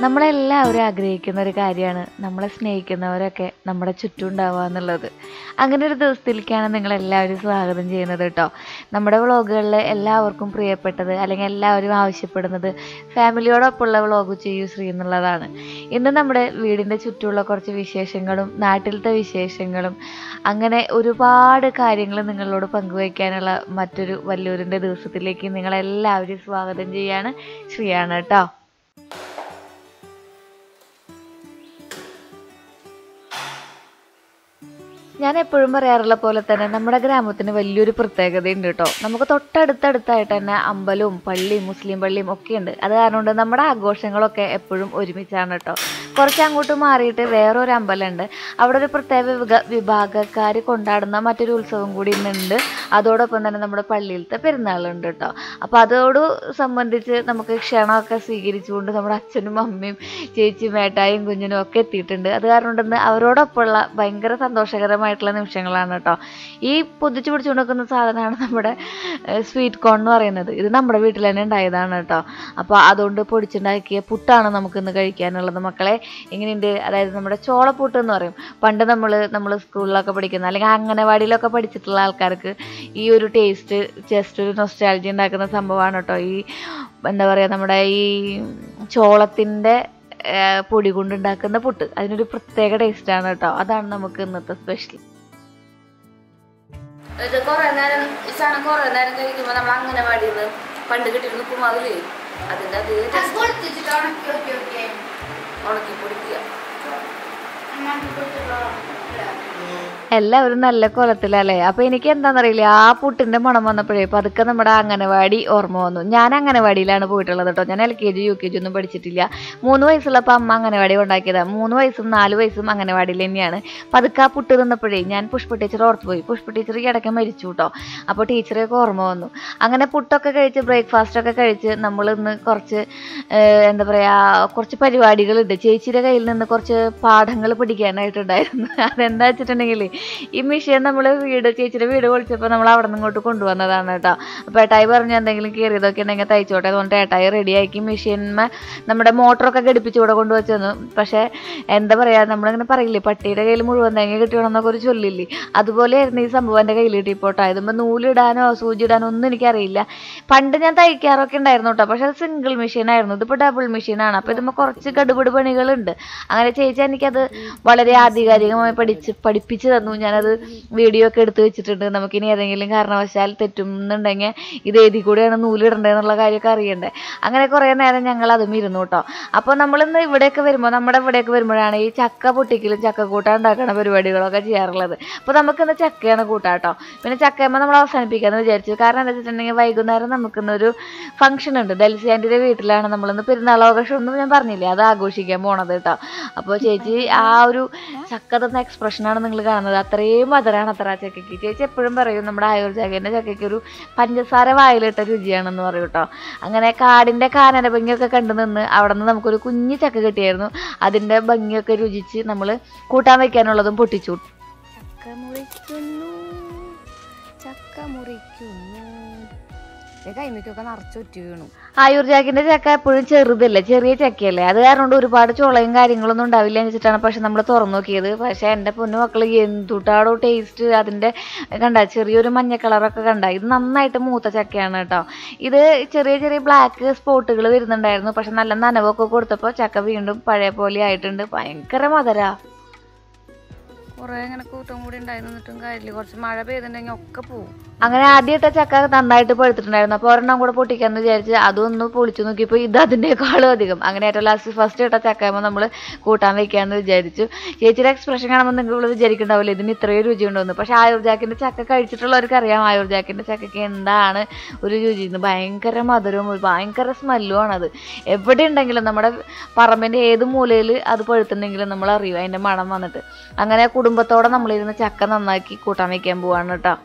നമ്മളെല്ലാവരും ആഗ്രഹിക്കുന്ന ഒരു കാര്യമാണ് നമ്മളെ സ്നേഹിക്കുന്നവരൊക്കെ നമ്മുടെ ചുറ്റും ഉണ്ടാവുക എന്നുള്ളത് അങ്ങനെ ഒരു ദിവസത്തിലേക്കാണ് നിങ്ങളെല്ലാവരും സ്വാഗതം ചെയ്യുന്നത് കേട്ടോ നമ്മുടെ വ്ളോഗുകളിൽ എല്ലാവർക്കും പ്രിയപ്പെട്ടത് അല്ലെങ്കിൽ എല്ലാവരും ആവശ്യപ്പെടുന്നത് ഫാമിലിയോടൊപ്പമുള്ള വ്ളോഗ് ചെയ്യൂ ശ്രീ എന്നുള്ളതാണ് ഇന്ന് നമ്മുടെ വീടിൻ്റെ ചുറ്റുമുള്ള കുറച്ച് വിശേഷങ്ങളും നാട്ടിലത്തെ വിശേഷങ്ങളും അങ്ങനെ ഒരുപാട് കാര്യങ്ങൾ നിങ്ങളോട് പങ്കുവയ്ക്കാനുള്ള മറ്റൊരു വല്ലൂരിൻ്റെ ദിവസത്തിലേക്ക് നിങ്ങളെല്ലാവരും സ്വാഗതം ചെയ്യാണ് ശ്രീയാണ് കേട്ടോ ഞാൻ എപ്പോഴും പറയാറുള്ള പോലെ തന്നെ നമ്മുടെ ഗ്രാമത്തിന് വലിയൊരു പ്രത്യേകതയുണ്ട് കേട്ടോ നമുക്ക് തൊട്ടടുത്തടുത്തായിട്ട് തന്നെ അമ്പലവും പള്ളിയും മുസ്ലിം പള്ളിയും ഒക്കെ ഉണ്ട് അത് കാരണം കൊണ്ട് നമ്മുടെ ആഘോഷങ്ങളൊക്കെ എപ്പോഴും ഒരുമിച്ചാണ് കേട്ടോ കുറച്ച് അങ്ങോട്ട് മാറിയിട്ട് വേറൊരു അമ്പലമുണ്ട് അവിടെ ഒരു പ്രത്യേക വിഭാഗ വിഭാഗക്കാർ കൊണ്ടാടുന്ന മറ്റൊരു ഉത്സവം കൂടി ഇന്നുണ്ട് അതോടൊപ്പം തന്നെ നമ്മുടെ പള്ളിയിലത്തെ പെരുന്നാളുണ്ട് കേട്ടോ അപ്പോൾ അതോട് സംബന്ധിച്ച് നമുക്ക് ക്ഷണമൊക്കെ സ്വീകരിച്ചുകൊണ്ട് നമ്മുടെ അച്ഛനും അമ്മയും ചേച്ചിയും ഏട്ടായും കുഞ്ഞിനും ഒക്കെ എത്തിയിട്ടുണ്ട് അത് കാരണം കൊണ്ട് അവരോടൊപ്പമുള്ള ഭയങ്കര സന്തോഷകരമായിട്ടുള്ള നിമിഷങ്ങളാണ് കേട്ടോ ഈ പൊതിച്ചു പിടിച്ചുകൊണ്ട് വെക്കുന്ന സാധനമാണ് നമ്മുടെ സ്വീറ്റ് കോൺ എന്ന് പറയുന്നത് ഇത് നമ്മുടെ വീട്ടിൽ തന്നെ ഉണ്ടായതാണ് കേട്ടോ അപ്പോൾ അതുകൊണ്ട് പൊടിച്ചുണ്ടാക്കിയ പുട്ടാണ് നമുക്ക് ഇന്ന് കഴിക്കാനുള്ളത് മക്കളെ എങ്ങനെയുണ്ട് അതായത് നമ്മുടെ ചോളപ്പുട്ട് എന്ന് പറയും പണ്ട് നമ്മൾ നമ്മൾ സ്കൂളിലൊക്കെ പഠിക്കുന്ന അല്ലെങ്കിൽ അംഗനവാടിയിലൊക്കെ പഠിച്ചിട്ടുള്ള ആൾക്കാർക്ക് ഈ ഒരു ടേസ്റ്റ് ജസ്റ്റ് ഒരു നൊസ്റ്റാലജി ഉണ്ടാക്കുന്ന സംഭവമാണ് കേട്ടോ ഈ എന്താ പറയുക നമ്മുടെ ഈ ചോളത്തിൻ്റെ പൊടി കൊണ്ടുണ്ടാക്കുന്ന പുട്ട് അതിനൊരു പ്രത്യേക ടേസ്റ്റാണ് കേട്ടോ അതാണ് നമുക്ക് ഇന്നത്തെ സ്പെഷ്യൽ ഇത് കുറേ നേരം ഈ സാധനം കുറേ നേരം കഴിക്കുമ്പോൾ നമ്മൾ അംഗനവാടിയിൽ നിന്ന് പണ്ട് കിട്ടിയിരുന്ന ഉപ്പുമാവില്ലേ അതിൻ്റെ അതേ ടേസ്റ്റ് ഉണക്കി പൊടിക്കുക എല്ലാവരും നല്ല കൊലത്തിലല്ലേ അപ്പൊ എനിക്ക് എന്താണെന്നറിയില്ല ആ പുട്ടിന്റെ മണം വന്നപ്പോഴേ പതുക്കെ നമ്മുടെ അംഗനവാടി ഓർമ്മ വന്നു ഞാൻ അംഗനവാടിയിലാണ് പോയിട്ടുള്ളത് കേട്ടോ ഞാൻ L K G U K G ഒന്നും പഠിച്ചിട്ടില്ല മൂന്ന് വയസ്സുള്ളപ്പോൾ അമ്മ അംഗനവാടി ഉണ്ടാക്കിയതാ മൂന്ന് വയസ്സും നാല് വയസ്സും അംഗനവാടിയിൽ തന്നെയാണ് പതുക്കെ ആ പുട്ട് തിന്നപ്പോഴേ ഞാൻ പുഷ്പ ടീച്ചർ ഓർത്ത് പോയി പുഷ്പ ടീച്ചർ ഈ ഇടയ്ക്ക് മരിച്ചു കേട്ടോ അപ്പോൾ ടീച്ചറെയൊക്കെ ഓർമ്മ വന്നു അങ്ങനെ പുട്ടൊക്കെ കഴിച്ച് ബ്രേക്ക്ഫാസ്റ്റ് ഒക്കെ കഴിച്ച് നമ്മൾ ഇന്ന് കുറച്ച് ഏഹ്, എന്താ പറയാ കുറച്ച് പരിപാടികളുണ്ട് ചേച്ചിയുടെ കയ്യിൽ നിന്ന് കുറച്ച് പാഠങ്ങൾ പഠിക്കാനായിട്ടുണ്ടായിരുന്നു അതെന്താ വെച്ചിട്ടുണ്ടെങ്കിൽ ഈ മിഷ്യൻ നമ്മൾ വീട് ചേച്ചിയുടെ വീട് പൊളിച്ചപ്പോൾ നമ്മൾ അവിടെ നിന്ന് ഇങ്ങോട്ട് കൊണ്ടുവന്നതാണ് കേട്ടോ അപ്പോൾ ഏട്ടായി പറഞ്ഞു എന്തെങ്കിലും കയറിയതൊക്കെ ഉണ്ടെങ്കിൽ തയ്ച്ചോട്ടെ അതുകൊണ്ട് ഏട്ടായി റെഡിയാക്കി മെഷീൻമേ നമ്മുടെ മോട്ടറൊക്കെ ഘടിപ്പിച്ച് ഇവിടെ കൊണ്ടുവച്ചു തന്നു പക്ഷേ എന്താ പറയുക നമ്മളിങ്ങനെ പറയില്ലേ പട്ടിയുടെ കയ്യിൽ മുഴുവൻ തേങ്ങ കിട്ടിയോണമെന്നൊക്കെ ഒരു ചൊല്ലില്ലേ അതുപോലെയായിരുന്നു ഈ സംഭവം എൻ്റെ കയ്യിൽ കിട്ടിയപ്പോട്ടോ ഇതുമ്പോൾ നൂലിടാനോ സൂചി ഇടാനോ ഒന്നും എനിക്കറിയില്ല പണ്ട് ഞാൻ തയ്ക്കാറൊക്കെ ഉണ്ടായിരുന്നു കേട്ടോ പക്ഷേ അത് സിംഗിൾ മെഷീൻ ആയിരുന്നു ഇതിപ്പോൾ ഡബിൾ മെഷീനാണ് അപ്പോൾ ഇതുമ്പോൾ കുറച്ച് കടുപിടി പണികളുണ്ട് അങ്ങനെ ചേച്ചി എനിക്കത് വളരെ ആധികാരികമായി പഠിച്ച് പഠിപ്പിച്ച് തന്നു ഞാനത് വീഡിയോ ഒക്കെ എടുത്ത് വെച്ചിട്ടുണ്ട് നമുക്കിനി ഏതെങ്കിലും കാരണവശാൽ തെറ്റുന്നുണ്ടെങ്കിൽ ഇത് ഏതി കൂടെയാണ് നൂലിടേണ്ടതെന്നുള്ള കാര്യമൊക്കെ അറിയണ്ടേ അങ്ങനെ കുറേ നേരം ഞങ്ങൾ അതും ഇരുന്നു കേട്ടോ അപ്പോൾ നമ്മളിന്ന് ഇവിടെയൊക്കെ വരുമ്പോൾ നമ്മുടെ ഇവിടെയൊക്കെ വരുമ്പോഴാണ് ഈ ചക്ക പൊട്ടിക്കലും ചക്ക കൂട്ടാൻ ഉണ്ടാക്കുന്ന പരിപാടികളൊക്കെ ചെയ്യാറുള്ളത് അപ്പോൾ നമുക്കിന്ന് ചക്കയാണ് കൂട്ടാട്ടോ പിന്നെ ചക്കയമ്മ നമ്മൾ അവസാനിപ്പിക്കാമെന്ന് വിചാരിച്ചു കാരണം എന്താ വെച്ചിട്ടുണ്ടെങ്കിൽ വൈകുന്നേരം നമുക്കിന്നൊരു ഫംഗ്ഷൻ ഉണ്ട് ഡൽസി ആൻറ്റിയുടെ വീട്ടിലാണ് നമ്മളിന്ന് പെരുന്നാളാഘോഷം ഒന്നും ഞാൻ പറഞ്ഞില്ലേ അത് ആഘോഷിക്കാൻ പോണത് കേട്ടോ അപ്പോൾ ചേച്ചി ആ ഒരു ചക്ക തന്ന എക്സ്പ്രഷനാണ് നിങ്ങൾ കാണുന്നത് അത്രയും മധുരമാണ് അത്ര ആ ചക്കയ്ക്ക് ചേച്ചി എപ്പോഴും പറയും നമ്മുടെ ആയൂർ ചക്കേൻ്റെ ചക്കയ്ക്ക് ഒരു പഞ്ചസാര വായിലിട്ട രുചിയാണെന്ന് പറയും കേട്ടോ അങ്ങനെ കാടിൻ്റെ കാനന ഭംഗിയൊക്കെ കണ്ടു നിന്ന് അവിടെ നിന്ന് നമുക്കൊരു കുഞ്ഞു ചക്ക കിട്ടിയായിരുന്നു അതിൻ്റെ ഭംഗിയൊക്കെ രുചിച്ച് നമ്മൾ കൂട്ടാൻ വയ്ക്കാനുള്ളതും പൊട്ടിച്ചു ചക്ക മുറിക്കുന്നു ചക്ക മുറിക്കുന്നു കൈമിക്കൊക്കെ നിറച്ചൊറ്റ വീണു ആയൂർ ചാക്കിന്റെ ചക്ക എപ്പോഴും ചെറുതല്ലേ ചെറിയ ചക്കയല്ലേ അത് കാരണം കൊണ്ട് ഒരുപാട് ചുളയും കാര്യങ്ങളൊന്നും ഉണ്ടാവില്ല എന്ന് വെച്ചിട്ടാണ് പക്ഷെ നമ്മൾ തുറന്നു നോക്കിയത് പക്ഷെ എൻ്റെ പൊന്നു മക്കള് എന്തുട്ടാടോ ടേസ്റ്റ് അതിന്റെ കണ്ട ചെറിയൊരു മഞ്ഞ കളറൊക്കെ കണ്ട ഇത് നന്നായിട്ട് മൂത്ത ചക്കയാണ് കേട്ടോ ഇത് ചെറിയ ചെറിയ ബ്ലാക്ക് സ്പോട്ടുകൾ വരുന്നുണ്ടായിരുന്നു പക്ഷെ നല്ല നനവൊക്കെ കൊടുത്തപ്പോൾ ചക്ക വീണ്ടും പഴയ പോലെ ആയിട്ടുണ്ട് ഭയങ്കര മധുരാ കുറേ ഇങ്ങനെ കൂട്ടം കൂടി ഉണ്ടായി നിന്നിട്ടും കാര്യമില്ല കുറച്ച് മഴ പെയ്തിട്ടുണ്ടെങ്കിൽ ഒക്കെ പോവും അങ്ങനെ ആദ്യം ഇട്ട ചക്ക നന്നായിട്ട് പഴുത്തിട്ടുണ്ടായിരുന്നു അപ്പോൾ ഒരെണ്ണം കൂടെ പൊട്ടിക്കാന്ന് വിചാരിച്ച് അതൊന്ന് പൊളിച്ചു നോക്കിയപ്പോൾ ഇത് അതിനേക്കാളും അധികം അങ്ങനെ ഏറ്റവും ലാസ്റ്റ് ഫസ്റ്റ് ഇട്ട ചക്കയുമ്പോൾ നമ്മൾ കൂട്ടാൻ വെക്കാന്ന് വിചാരിച്ചു ചേച്ചിയുടെ എക്സ്പ്രഷൻ കാണുമ്പോൾ നിങ്ങൾ വിചാരിക്കണ്ടാവില്ല ഇതിന് ഇത്രയും രുചി ഉണ്ടോന്ന് പക്ഷെ ആയൂർ ജാക്കിന്റെ ചക്ക കഴിച്ചിട്ടുള്ളവർക്ക് അറിയാം ആയൂർ ജാക്കിന്റെ ചക്കയ്ക്ക് എന്താണ് ഒരു രുചി എന്ന് ഭയങ്കര മധുരവും ഒരു ഭയങ്കര സ്മെല്ലും ആണത് എവിടെ ഉണ്ടെങ്കിലും നമ്മുടെ പറമ്പിന്റെ ഏത് മൂലയിൽ അത് പഴുത്തുണ്ടെങ്കിലും നമ്മൾ അറിയും അതിന്റെ മണം വന്നിട്ട് അങ്ങനെ കുടുംബത്തോടെ നമ്മളിരുന്ന് ചക്ക നന്നാക്കി കൂട്ടാൻ വെക്കാൻ പോവാണ് കേട്ടോ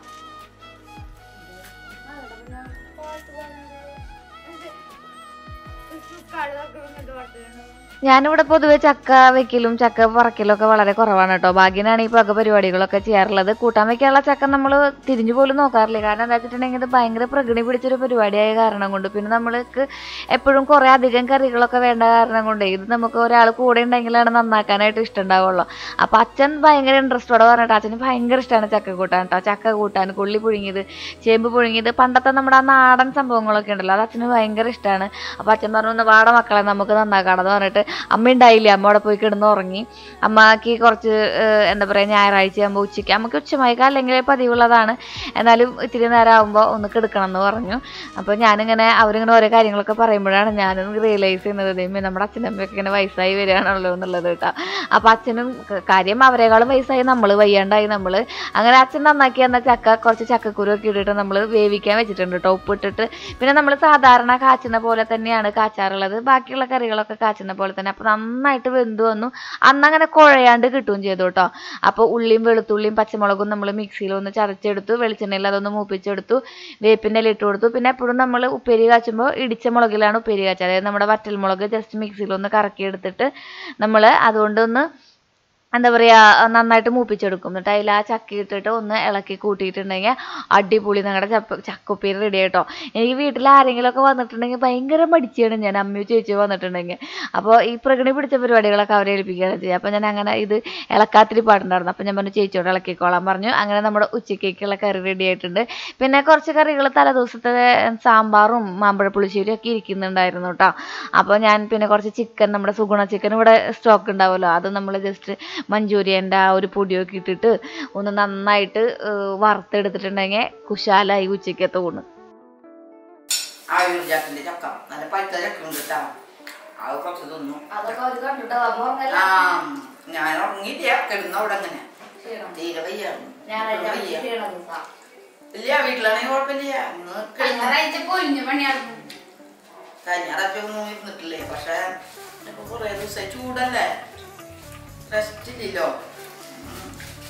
ഞാനിവിടെ പൊതുവെ ചക്ക വെക്കലും ചക്ക പറക്കലും ഒക്കെ വളരെ കുറവാണ് കേട്ടോ ഭാഗ്യനാണ് ഈ പക പരിപാടികളൊക്കെ ചെയ്യാറുള്ളത് കൂട്ടാൻ വെക്കാനുള്ള ചക്ക നമ്മൾ തിരിഞ്ഞു പോലും നോക്കാറില്ല കാരണം എന്താ വെച്ചിട്ടുണ്ടെങ്കിൽ ഇത് ഭയങ്കര പ്രകൃതി പിടിച്ചൊരു പരിപാടിയായ കാരണം കൊണ്ട് പിന്നെ നമ്മൾക്ക് എപ്പോഴും കുറേ അധികം കറികളൊക്കെ വേണ്ട കാരണം കൊണ്ട് ഇത് നമുക്ക് ഒരാൾ കൂടെ ഉണ്ടെങ്കിലാണ് നന്നാക്കാനായിട്ട് ഇഷ്ടമുണ്ടാവുള്ളൂ അപ്പോൾ അച്ഛൻ ഭയങ്കര ഇൻട്രസ്റ്റോടെ പറഞ്ഞിട്ട് അച്ഛന് ഭയങ്കര ഇഷ്ടമാണ് ചക്ക കൂട്ടാൻ കേട്ടോ ചക്ക കൂട്ടാൻ കുള്ളി പുഴുങ്ങിയത് ചേമ്പ് പുഴുങ്ങിയത് പണ്ടത്തെ നമ്മുടെ ആ നാടൻ സംഭവങ്ങളൊക്കെ ഉണ്ടല്ലോ അത് അച്ഛന് ഭയങ്കര ഇഷ്ടമാണ് അപ്പോൾ അച്ഛൻ പറഞ്ഞു ഒന്ന് വാട മക്കളെ നമുക്ക് നന്നാക്കാണെന്ന് പറഞ്ഞിട്ട് അമ്മ ഉണ്ടായില്ല അമ്മ അവിടെ പോയി കിടന്ന് ഉറങ്ങി അമ്മക്ക് കുറച്ച് ഏഹ്, എന്താ പറയുക ഞായറാഴ്ച ആകുമ്പോൾ ഉച്ചയ്ക്ക് അമ്മക്ക് ഉച്ചമയക്കം അല്ലെങ്കിൽ പതിവുള്ളതാണ് എന്നാലും ഇത്തിരി നേരം ആകുമ്പോൾ ഒന്ന് കിടക്കണം എന്ന് പറഞ്ഞു അപ്പോൾ ഞാനിങ്ങനെ അവരിങ്ങനെ ഓരോ കാര്യങ്ങളൊക്കെ പറയുമ്പോഴാണ് ഞാനും റിയലൈസ് ചെയ്യുന്നത് ദൈവമേ നമ്മുടെ അച്ഛനമ്മയൊക്കെ ഇങ്ങനെ വയസ്സായി വരികയാണല്ലോ എന്നുള്ളത് കേട്ടോ അപ്പോൾ അച്ഛനും ക- കാര്യം അവരെക്കാളും വയസ്സായി നമ്മൾ വയ്യാണ്ടായി നമ്മൾ അങ്ങനെ അച്ഛൻ നന്നാക്കി തന്ന ചക്ക കുറച്ച് ചക്കക്കുരു ഒക്കെ ഇട്ടിട്ട് നമ്മൾ വേവിക്കാൻ വെച്ചിട്ടുണ്ട് കേട്ടോ ഉപ്പിട്ടിട്ട് പിന്നെ നമ്മൾ സാധാരണ കാച്ചുന്ന പോലെ തന്നെയാണ് കാച്ചാറുള്ളത് ബാക്കിയുള്ള കറികളൊക്കെ കാച്ചുന്ന പോലെ തന്നെ അപ്പോൾ നന്നായിട്ട് വെന്ത് വന്നു അന്ന് അങ്ങനെ കുഴയാണ്ട് കിട്ടുകയും ചെയ്തു കേട്ടോ അപ്പോൾ ഉള്ളിയും വെളുത്തുള്ളിയും പച്ചമുളകും നമ്മൾ മിക്സിയിൽ ഒന്ന് ചതച്ചെടുത്തു വെളിച്ചെണ്ണയിൽ അതൊന്ന് മൂപ്പിച്ചെടുത്തു വേപ്പിൻ്റെ ഇല ഇട്ട് കൊടുത്തു പിന്നെ എപ്പോഴും നമ്മൾ ഉപ്പേരി കാച്ചുമ്പോൾ ഇടിച്ച മുളകിലാണ് ഉപ്പേരി കാച്ചുക അതായത് നമ്മുടെ വറ്റൽ മുളക് ജസ്റ്റ് മിക്സിയിൽ ഒന്ന് കറക്കി എടുത്തിട്ട് നമ്മൾ അതുകൊണ്ടൊന്ന് എന്താ പറയുക നന്നായിട്ട് മൂപ്പിച്ചെടുക്കും എന്നിട്ട് അതിൽ ആ ചക്ക ഇട്ടിട്ട് ഒന്ന് ഇളക്കി കൂട്ടിയിട്ടുണ്ടെങ്കിൽ അടിപൊളി നിങ്ങളുടെ ചപ്പ ചക്കുപ്പേരി റെഡി ആയിട്ടോ എനിക്ക് വീട്ടിൽ ആരെങ്കിലുമൊക്കെ വന്നിട്ടുണ്ടെങ്കിൽ ഭയങ്കര മടിച്ചാണ് ഞാൻ അമ്മയോ ചേച്ചിയോ വന്നിട്ടുണ്ടെങ്കിൽ അപ്പോൾ ഈ പ്രകൃതി പിടിച്ച പരിപാടികളൊക്കെ അവരെ ഏൽപ്പിക്കുകയാണ് ചെയ്യുക അപ്പോൾ ഞാൻ അങ്ങനെ ഇത് ഇളക്കാത്തിരി പാടുണ്ടായിരുന്നു അപ്പോൾ ഞാൻ പറഞ്ഞു ചേച്ചിയോട് ഇളക്കിക്കോളാൻ പറഞ്ഞു അങ്ങനെ നമ്മുടെ ഉച്ചക്കേക്കുള്ള കറി റെഡി ആയിട്ടുണ്ട് പിന്നെ കുറച്ച് കറികൾ തലേദിവസത്തെ സാമ്പാറും മാമ്പഴ പുളിശ്ശേരിയും ഒക്കെ ഇരിക്കുന്നുണ്ടായിരുന്നു കേട്ടോ അപ്പോൾ ഞാൻ പിന്നെ കുറച്ച് ചിക്കൻ നമ്മുടെ സുഗുണ ചിക്കൻ ഇവിടെ സ്റ്റോക്ക് ഉണ്ടാവുമല്ലോ അത് നമ്മൾ ജസ്റ്റ് മഞ്ചൂരിയൻ്റെ ആ ഒരു പൊടിയൊക്കെ ഇട്ടിട്ട് ഒന്ന് നന്നായിട്ട് ഏഹ്, വറുത്തെടുത്തിട്ടുണ്ടെങ്കിൽ കുശാലായി ഉച്ചയ്ക്കത്തെ ഊണ് ആയുർജാത്തിന്റെ ചക്ക നല്ല പഴുത്ത ചക്ക ഉണ്ട് കേട്ടോ അത് കുറച്ച് തിന്നു അതൊക്കെ അവർ കണ്ടിട്ടോ അമ്മ ആ ഞാൻ ഉറങ്ങിയില്ല കിടന്നു അവിടെ അങ്ങനെ തീരെ വയ്യായിരുന്നു ഞായറാഴ്ച വയ്യ ക്ഷീണം ദിവസം ഇല്ല വീട്ടിലാണെങ്കിൽ കുഴപ്പമില്ല ഇന്ന് കിടന്നു ഞായറാഴ്ച പൊരിഞ്ഞ പണിയാണ് കഴിഞ്ഞ പ്രാവശ്യം ഒന്നും ഇരുന്നിട്ടില്ലേ പക്ഷെ ഇപ്പൊ കുറെ ദിവസം ചൂടല്ലേ റെസ്റ്റ് ഇല്ലല്ലോ ഉം.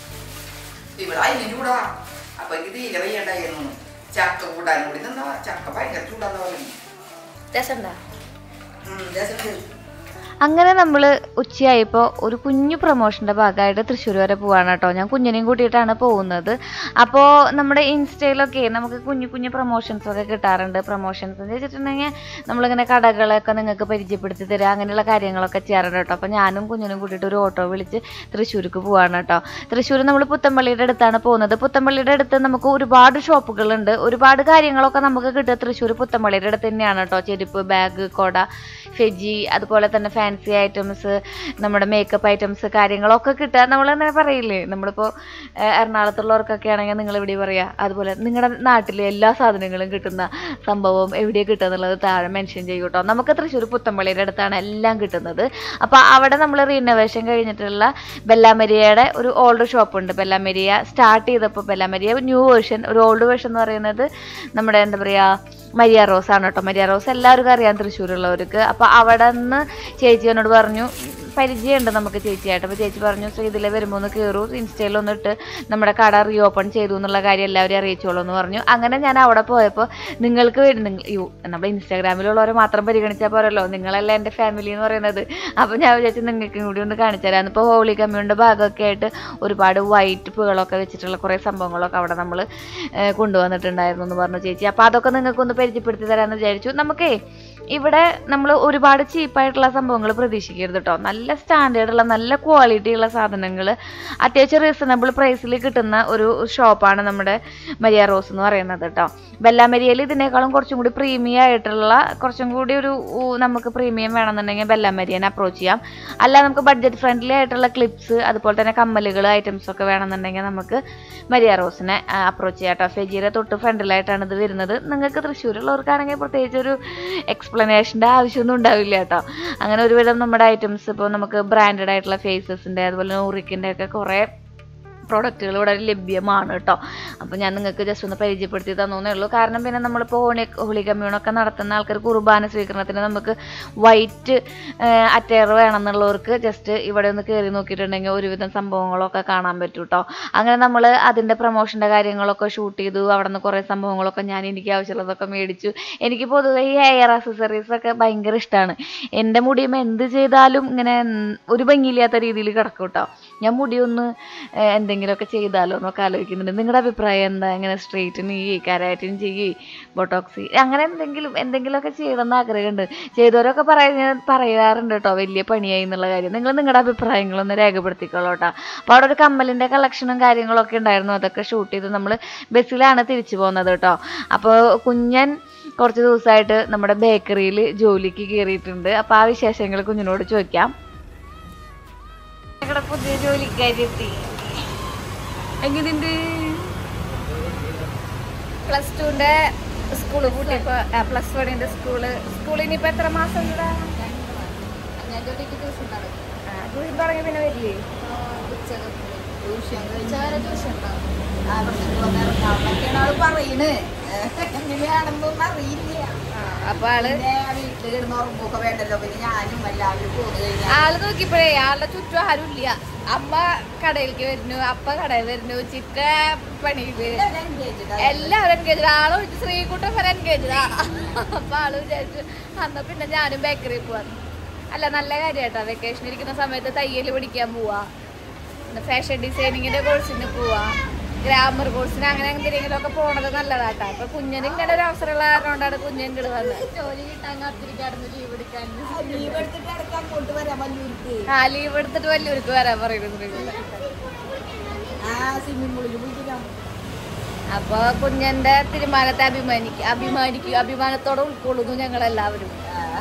ഇവിടെ അതിന് ചൂടാ അപ്പൊ എനിക്ക് തീരെ വയ്യണ്ടായിരുന്നു ചക്ക കൂടാൻ കൂടി നിന്നാ ചക്ക ഭയങ്കര ചൂടാന്ന് പറയുന്നു രസമുണ്ടാ ഉം, രസമുണ്ട്. അങ്ങനെ നമ്മൾ ഉച്ചയായപ്പോൾ ഒരു കുഞ്ഞു പ്രൊമോഷൻ്റെ ഭാഗമായിട്ട് തൃശ്ശൂർ വരെ പോവാണ് കേട്ടോ ഞാൻ കുഞ്ഞിനെയും കൂട്ടിയിട്ടാണ് പോകുന്നത് അപ്പോൾ നമ്മുടെ ഇൻസ്റ്റയിലൊക്കെ നമുക്ക് കുഞ്ഞു കുഞ്ഞു പ്രൊമോഷൻസ് ഒക്കെ കിട്ടാറുണ്ട് പ്രൊമോഷൻസ് എന്ന് വെച്ചിട്ടുണ്ടെങ്കിൽ നമ്മളിങ്ങനെ കടകളൊക്കെ നിങ്ങൾക്ക് പരിചയപ്പെടുത്തി തരിക അങ്ങനെയുള്ള കാര്യങ്ങളൊക്കെ ചെയ്യാറുണ്ട് കേട്ടോ അപ്പോൾ ഞാനും കുഞ്ഞിനും കൂട്ടിയിട്ട് ഒരു ഓട്ടോ വിളിച്ച് തൃശ്ശൂർക്ക് പോവാണ് കേട്ടോ തൃശ്ശൂർ നമ്മൾ പുത്തമ്പള്ളിയുടെ അടുത്താണ് പോകുന്നത് പുത്തമ്പള്ളിയുടെ അടുത്ത് നമുക്ക് ഒരുപാട് ഷോപ്പുകളുണ്ട് ഒരുപാട് കാര്യങ്ങളൊക്കെ നമുക്ക് കിട്ടുക തൃശ്ശൂർ പുത്തമ്പള്ളിയുടെ അടുത്ത് തന്നെയാണ് കേട്ടോ ചെരുപ്പ് ബാഗ് കൊട ഫെജി അതുപോലെ തന്നെ ഫാൻസി ഐറ്റംസ് നമ്മുടെ മേക്കപ്പ് ഐറ്റംസ് കാര്യങ്ങളൊക്കെ കിട്ടുക നമ്മൾ അങ്ങനെ പറയില്ലേ നമ്മളിപ്പോൾ എറണാകുളത്തുള്ളവർക്കൊക്കെ ആണെങ്കിൽ നിങ്ങൾ എവിടെ പറയുക അതുപോലെ നിങ്ങളുടെ നാട്ടിൽ എല്ലാ സാധനങ്ങളും കിട്ടുന്ന സംഭവം എവിടെയാണ് കിട്ടുക എന്നുള്ളത് താഴെ മെൻഷൻ ചെയ്യും കേട്ടോ നമുക്ക് തൃശ്ശൂർ പുത്തമ്പള്ളിയുടെ അടുത്താണ് എല്ലാം കിട്ടുന്നത് അപ്പോൾ അവിടെ നമ്മൾ റീനോവേഷൻ കഴിഞ്ഞിട്ടുള്ള ബെല്ലാമരിയയുടെ ഒരു ഓൾഡ് ഷോപ്പ് ഉണ്ട് ബെല്ലാമരിയ സ്റ്റാർട്ട് ചെയ്തപ്പോൾ ബെല്ലാമരിയ ന്യൂ വേർഷൻ ഒരു ഓൾഡ് വേർഷൻ എന്ന് പറയുന്നത് നമ്മുടെ എന്താ പറയുക മരിയ റോസ് ആണ് കേട്ടോ മരിയ റോസ് എല്ലാവർക്കും അറിയാം തൃശ്ശൂരുള്ളവർക്ക് അപ്പോൾ അവിടെ നിന്ന് ചേച്ചി എന്നോട് പറഞ്ഞു പരിചയമുണ്ട് നമുക്ക് ചേച്ചിയായിട്ട് അപ്പോൾ ചേച്ചി പറഞ്ഞു ശ്രീതിലെ വരുമ്പോൾ ഒന്ന് കയറൂ ഇൻസ്റ്റയിൽ ഒന്നിട്ട് നമ്മുടെ കട റീ ഓപ്പൺ ചെയ്തു എന്നുള്ള കാര്യം എല്ലാവരും അറിയിച്ചോളൂ എന്ന് പറഞ്ഞു അങ്ങനെ ഞാൻ അവിടെ പോയപ്പോൾ നിങ്ങൾക്ക് വേണ്ടി നിങ്ങൾ യു നമ്മുടെ ഇൻസ്റ്റാഗ്രാമിലുള്ളവരെ മാത്രം പരിഗണിച്ചാൽ പോരല്ലോ നിങ്ങളല്ല എൻ്റെ ഫാമിലി എന്ന് പറയുന്നത് അപ്പോൾ ഞാൻ വിചാരിച്ചു നിങ്ങൾക്കും കൂടി ഒന്ന് കാണിച്ചു തരാം ഇപ്പോൾ ഹോളി കമ്മ്യൂണിൻ്റെ ഭാഗമൊക്കെ ആയിട്ട് ഒരുപാട് വൈറ്റ് പൂകളൊക്കെ വെച്ചിട്ടുള്ള കുറേ സംഭവങ്ങളൊക്കെ അവിടെ നമ്മൾ കൊണ്ടുവന്നിട്ടുണ്ടായിരുന്നു എന്ന് പറഞ്ഞു ചേച്ചി അപ്പോൾ അതൊക്കെ നിങ്ങൾക്കൊന്ന് പരിചയപ്പെടുത്തി തരാമെന്ന് വിചാരിച്ചു നമുക്കേ ഇവിടെ നമ്മൾ ഒരുപാട് ചീപ്പായിട്ടുള്ള സംഭവങ്ങൾ പ്രതീക്ഷിക്കരുത് കേട്ടോ നല്ല സ്റ്റാൻഡേർഡുള്ള നല്ല ക്വാളിറ്റി ഉള്ള സാധനങ്ങൾ അത്യാവശ്യം റീസണബിൾ പ്രൈസിൽ കിട്ടുന്ന ഒരു ഷോപ്പാണ് നമ്മുടെ മരിയ റോസ് എന്ന് പറയുന്നത് കേട്ടോ ബെല്ലാമരിയയിൽ ഇതിനേക്കാളും കുറച്ചും കൂടി പ്രീമിയം ആയിട്ടുള്ള കുറച്ചും കൂടി ഒരു ഊ, നമുക്ക് പ്രീമിയം വേണമെന്നുണ്ടെങ്കിൽ ബെല്ലാമരിയനെ അപ്രോച്ച് ചെയ്യാം അല്ല നമുക്ക് ബഡ്ജറ്റ് ഫ്രണ്ട്ലി ആയിട്ടുള്ള ക്ലിപ്സ് അതുപോലെ തന്നെ കമ്മലുകൾ ഐറ്റംസ് ഒക്കെ വേണമെന്നുണ്ടെങ്കിൽ നമുക്ക് മരിയ റോസിനെ അപ്രോച്ച് ചെയ്യാം കേട്ടോ ഫെജിയുടെ തൊട്ട് ഫ്രണ്ടിലായിട്ടാണ് ഇത് വരുന്നത് നിങ്ങൾക്ക് തൃശ്ശൂരുള്ളവർക്കാണെങ്കിൽ പ്രത്യേകിച്ച് ഒരു എക്സ്പ്ലനേഷൻ്റെ ആവശ്യമൊന്നും ഉണ്ടാവില്ല കേട്ടോ അങ്ങനെ ഒരുവിധം നമ്മുടെ ഐറ്റംസ് ഇപ്പോൾ നമുക്ക് ബ്രാൻഡഡ് ആയിട്ടുള്ള ഫേസസിൻ്റെ അതുപോലെ നൂറിക്കിൻ്റെ ഒക്കെ കുറേ പ്രോഡക്റ്റുകൾ ഇവിടെ ലഭ്യമാണ് കേട്ടോ അപ്പോൾ ഞാൻ നിങ്ങൾക്ക് ജസ്റ്റ് ഒന്ന് പരിചയപ്പെടുത്തി തന്നേ ഉള്ളൂ കാരണം പിന്നെ നമ്മളിപ്പോൾ ഹോളി ഹോളി കമ്മ്യൂണൊക്കെ നടത്തുന്ന ആൾക്കാർ കുർബാന സ്വീകരണത്തിന് നമുക്ക് വൈറ്റ് അറ്റയർ വേണമെന്നുള്ളവർക്ക് ജസ്റ്റ് ഇവിടെ ഒന്ന് കയറി നോക്കിയിട്ടുണ്ടെങ്കിൽ ഒരുവിധം സംഭവങ്ങളൊക്കെ കാണാൻ പറ്റും കേട്ടോ അങ്ങനെ നമ്മൾ അതിൻ്റെ പ്രൊമോഷൻ്റെ കാര്യങ്ങളൊക്കെ ഷൂട്ട് ചെയ്തു അവിടെ നിന്ന് കുറേ സംഭവങ്ങളൊക്കെ ഞാൻ എനിക്ക് ആവശ്യമുള്ളതൊക്കെ മേടിച്ചു എനിക്ക് പൊതുവേ ഈ ഹെയർ അക്സസറീസ് ഒക്കെ ഭയങ്കര ഇഷ്ടമാണ് എൻ്റെ മുടിയും എന്ത് ചെയ്താലും ഇങ്ങനെ ഉം, ഒരു ഭംഗിയില്ലാത്ത രീതിയിൽ കിടക്കും കേട്ടോ ഞാൻ മുടി ഒന്ന് ഏർ, എന്തെങ്കിലുമൊക്കെ ചെയ്താലോ എന്നൊക്കെ ആലോചിക്കുന്നുണ്ട് നിങ്ങളുടെ അഭിപ്രായം എന്താ ഇങ്ങനെ സ്ട്രെയിറ്റൻ ചെയ്യേ കരാറ്റിൻ ചെയ്യേ ബൊട്ടോക്സി അങ്ങനെ എന്തെങ്കിലും എന്തെങ്കിലുമൊക്കെ ചെയ്യണമെന്ന് ആഗ്രഹമുണ്ട് ചെയ്തവരൊക്കെ പറയുന്ന പറയാറുണ്ട് കേട്ടോ വലിയ പണിയായി എന്നുള്ള കാര്യം നിങ്ങൾ നിങ്ങളുടെ അഭിപ്രായങ്ങളൊന്ന് രേഖപ്പെടുത്തിക്കോളൂ കേട്ടോ അപ്പോൾ അവിടെ ഒരു കമ്മലിൻ്റെ കളക്ഷനും കാര്യങ്ങളൊക്കെ ഉണ്ടായിരുന്നു അതൊക്കെ ഷൂട്ട് ചെയ്ത് നമ്മൾ ബസ്സിലാണ് തിരിച്ചു പോകുന്നത് കേട്ടോ അപ്പോൾ കുഞ്ഞൻ കുറച്ച് ദിവസമായിട്ട് നമ്മുടെ ബേക്കറിയിൽ ജോലിക്ക് കയറിയിട്ടുണ്ട് അപ്പോൾ ആ വിശേഷങ്ങൾ കുഞ്ഞിനോട് ചോദിക്കാം ഞങ്ങളുടെ പുതിയ ജോലിക്കാരി എത്തി എങ്ങനെയുണ്ട് പ്ലസ് ടുന്റെ സ്കൂള് കൂട്ടിയപ്പോ പ്ലസ് വണ്ണിന്റെ സ്കൂള് സ്കൂളിൽ ഇനിയിപ്പോ എത്ര മാസം കൂടാ ഞാൻ ജോലിക്ക് ട്യൂഷൻ നടക്കും ട്യൂഷൻ തുടങ്ങി പിന്നെ വരില്ലേ ട്യൂഷൻ കഴിച്ചാൽ ട്യൂഷൻ ഉണ്ടാവും ആ പ്രശ്നത്തിൽ വന്ന് ഇറങ്ങാവുന്നൊക്കെയാണ് ആള് പറയണ് എങ്ങനെയാണെന്നൊന്നും അറിയില്ല അപ്പൊ ആള് പിന്നെ വീട്ടിൽ കിടന്ന് ഉറങ്ങുമൊക്കെ വേണ്ടല്ലോ പിന്നെ ഞാനും എല്ലാവരും പോന്നു കഴിഞ്ഞാൽ ആള് നോക്കിയപ്പോഴേ ആളുടെ ചുറ്റും ആരും ഇല്ല അമ്മ കടയിലേക്ക് വരുന്നു അപ്പ കടയിൽ വരുന്നു ചിക്ക പണിയില് എല്ലാവരും എൻഗേജ് ആള് വിളിച്ച് ശ്രീകുട്ടൻ വരെ എൻഗേജാ അപ്പൊ ആള് വിചാരിച്ചു അന്നാ പിന്നെ ഞാനും ബേക്കറിയിൽ പോവാന്ന് അല്ല നല്ല കാര്യാട്ടോ വെക്കേഷൻ ഇരിക്കുന്ന സമയത്ത് തയ്യൽ പഠിക്കാൻ പോവാ ഫാഷൻ ഡിസൈനിങ്ങിന്റെ കോഴ്സിന് പോവാ ഗ്രാമർ കോഴ്സിന് അങ്ങനെ എന്തെങ്കിലും ഒക്കെ പോണത് നല്ലതാട്ടോ അപ്പൊ കുഞ്ഞിന് ഇങ്ങനെ ഒരു അവസരമുള്ള കാരണകൊണ്ടാണ് കുഞ്ഞിൻ്റെ വന്നത് ജോലി കിട്ടാൻ കാത്തിരിക്കായിരുന്നു ലീവ് എടുക്കാൻ ലീവ് എടുത്തിട്ട് അടുത്ത് അങ്ങോട്ട് വരാം വല്ലൂർക്ക് ആ ലീവ് എടുത്തിട്ട് വലിയവർക്ക് വരാൻ പറയുന്നത് ശ്രീകുട്ടൻ ആ സ്വിമ്മിംഗ് പൂളിൽ പോയിട്ടില്ല അപ്പൊ കുഞ്ഞന്റെ തീരുമാനത്തെ അഭിമാനിക്കും അഭിമാനിക്കും അഭിമാനത്തോടെ ഉൾക്കൊള്ളുന്നു ഞങ്ങൾ എല്ലാവരും